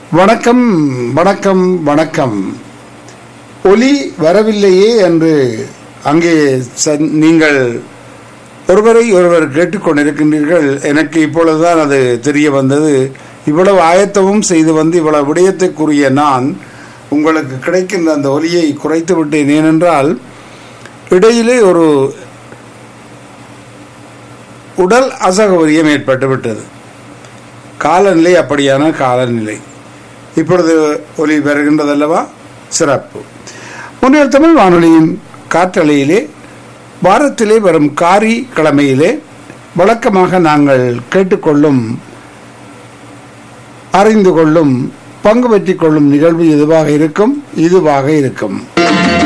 வணக்கம் வணக்கம் வணக்கம் ஒலி வரவில்லையே என்று அங்கே ச- நீங்கள் ஒருவரை ஒருவர் கேட்டுக்கொண்டிருக்கின்றீர்கள் எனக்கு இப்பொழுதுதான் அது தெரிய வந்தது இவ்வளவு ஆயத்தமும் செய்து வந்து இவ்வளவு விடயத்துக்குரிய நான் உங்களுக்கு கிடைக்கின்ற அந்த ஒலியை குறைத்து விட்டேன் ஏனென்றால் இடையிலே ஒரு உடல் அசௌகரியம் ஏற்பட்டு விட்டது காலநிலை அப்படியான காலநிலை இப்பொழுது ஒலி வருகின்றதல்லவா சிறப்பு முன்னர் தமிழ் வானொலியின் காற்றலையிலே வாரத்திலே வரும் காரி கிழமையிலே வழக்கமாக நாங்கள் கேட்டுக்கொள்ளும் அறிந்து கொள்ளும் பங்கு பெற்றிக் கொள்ளும் நிகழ்வு எதுவாக இருக்கும் இதுவாக இருக்கும்